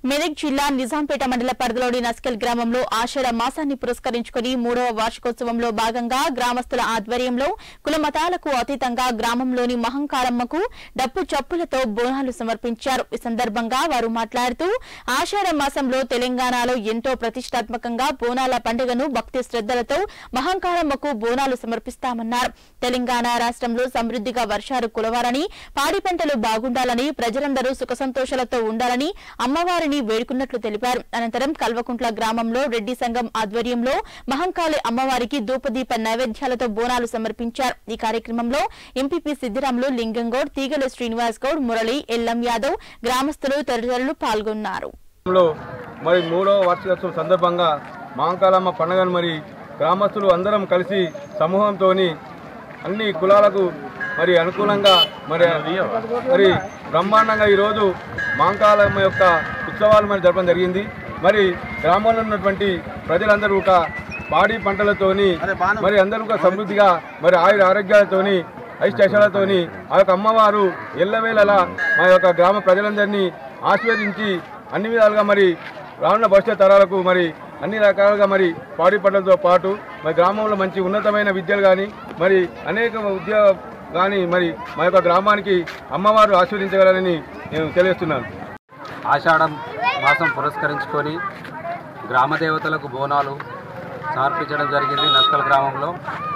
మెదక్ జిల్లా నిజాంపేట మండల పరిధిలోని నస్కెల్ గ్రామంలో ఆషాఢ మాసాన్ని పురస్కరించుకుని మూడవ వార్షికోత్సవంలో భాగంగా గ్రామస్తుల ఆధ్వర్యంలో కుల మతాలకు అతీతంగా గ్రామంలోని మహంకారమ్మకు డప్పు చప్పులతో బోనాలు సమర్పించారు ఈ సందర్భంగా వారు మాట్లాడుతూ ఆషాఢ మాసంలో తెలంగాణలో ఎంతో ప్రతిష్టాత్మకంగా బోనాల పండుగను భక్తి శ్రద్దలతో మహంకారమ్మకు బోనాలు సమర్పిస్తామన్నారు తెలంగాణ రాష్ట్రంలో సమృద్ధిగా వర్షాలు కులవాలని పాడి పంటలు బాగుండాలని ప్రజలందరూ సుఖ సంతోషాలతో ఉండాలని అమ్మవారిని వేడుకున్నట్లు తెలిపారు అనంతరం కల్వకుంట్ల గ్రామంలో రెడ్డి సంఘం ఆధ్వర్యంలో మహంకాళి అమ్మవారికి ధూపదీప నైవేద్యాలతో బోనాలు సమర్పించారు ఈ కార్యక్రమంలో ఎంపీపీ సిద్దిరాములు లింగంగౌడ్ తీగల శ్రీనివాస్ గౌడ్ మురళి ఎల్లం యాదవ్ గ్రామస్తులు తదితరులు పాల్గొన్నారు లో మరి మూడవ వార్షికోత్సవం సందర్భంగా మహంకాళమ్మ పండుగను మరి గ్రామస్తులు అందరం కలిసి సమూహంతో అన్ని కులాలకు మరి అనుకూలంగా మరి మరి బ్రహ్మాండంగా ఈరోజు మహంకాళమ్మ యొక్క ఉత్సవాలు మరి జరపడం జరిగింది మరి గ్రామంలో ఉన్నటువంటి ప్రజలందరూ ఒక పాడి పంటలతోని మరి అందరూ ఒక సమృద్ధిగా మరి ఆయుర ఆరోగ్యాలతోని ఐష్టేషాలతోని ఆ యొక్క అమ్మవారు ఎల్లవేళలా మా యొక్క గ్రామ ప్రజలందరినీ ఆశీర్వదించి అన్ని విధాలుగా మరి రానున్న భవిష్యత్ తరాలకు మరి అన్ని రకాలుగా మరి పాడి పంటలతో పాటు మరి గ్రామంలో మంచి ఉన్నతమైన విద్యలు కానీ మరి అనేక ఉద్యోగ కానీ మరి మా యొక్క గ్రామానికి అమ్మవారు ఆశీర్వదించగలరని నేను తెలియజేస్తున్నాను ఆషాఢం మాసం పురస్కరించుకొని గ్రామ దేవతలకు బోనాలు సమర్పించడం జరిగింది నస్కల్ గ్రామంలో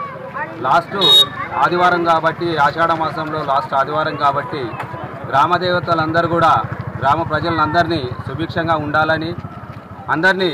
లాస్ట్ ఆదివారం కాబట్టి ఆషాఢ మాసంలో లాస్ట్ ఆదివారం కాబట్టి గ్రామ దేవతలందరూ కూడా గ్రామ ప్రజలందరినీ సుభిక్షంగా ఉండాలని అందరినీ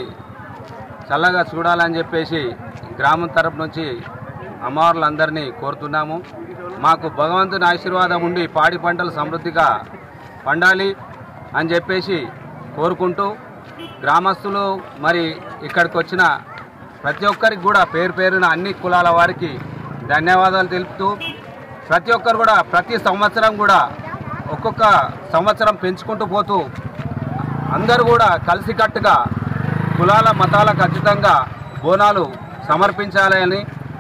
చల్లగా చూడాలని చెప్పేసి గ్రామం తరపు నుంచి అమ్మవార్లందరినీ కోరుతున్నాము మాకు భగవంతుని ఆశీర్వాదం ఉండి పాడి పంటలు సమృద్ధిగా పండాలి అని చెప్పేసి కోరుకుంటూ గ్రామస్తులు మరి ఇక్కడికి వచ్చిన ప్రతి ఒక్కరికి కూడా పేరు పేరున అన్ని కులాల వారికి ధన్యవాదాలు తెలుపుతూ ప్రతి ఒక్కరు కూడా ప్రతి సంవత్సరం కూడా ఒక్కొక్క సంవత్సరం పెంచుకుంటూ పోతూ అందరూ కూడా కలిసికట్టుగా కులాల మతాలకు ఖచ్చితంగా బోనాలు సమర్పించాలని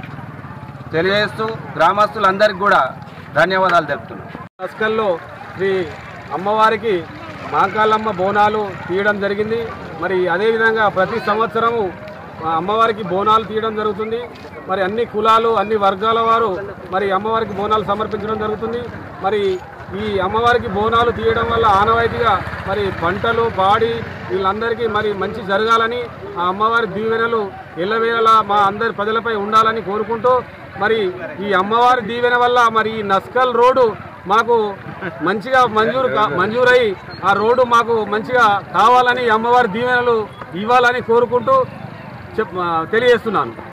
తెలియజేస్తూ గ్రామస్తులందరికీ కూడా ధన్యవాదాలు తెలుపుతున్నాను నస్కల్లో శ్రీ అమ్మవారికి మాంకాలమ్మ బోనాలు తీయడం జరిగింది మరి అదేవిధంగా ప్రతి సంవత్సరము ఆ అమ్మవారికి బోనాలు తీయడం జరుగుతుంది మరి అన్ని కులాలు అన్ని వర్గాల వారు మరి అమ్మవారికి బోనాలు సమర్పించడం జరుగుతుంది మరి ఈ అమ్మవారికి బోనాలు తీయడం వల్ల ఆనవాయితీగా మరి పంటలు పాడి వీళ్ళందరికీ మరి మంచి జరగాలని ఆ అమ్మవారి దీవెనలు ఎల్లవేళలా మా అందరి ప్రజలపై ఉండాలని కోరుకుంటూ మరి ఈ అమ్మవారి దీవెన వల్ల మరి ఈ నస్కల్ రోడ్డు మాకు మంచిగా మంజూరు కా- మంజూరై ఆ రోడ్డు మాకు మంచిగా కావాలని ఈ అమ్మవారి దీవెనలు ఇవ్వాలని కోరుకుంటూ చెప్ తెలియజేస్తున్నాను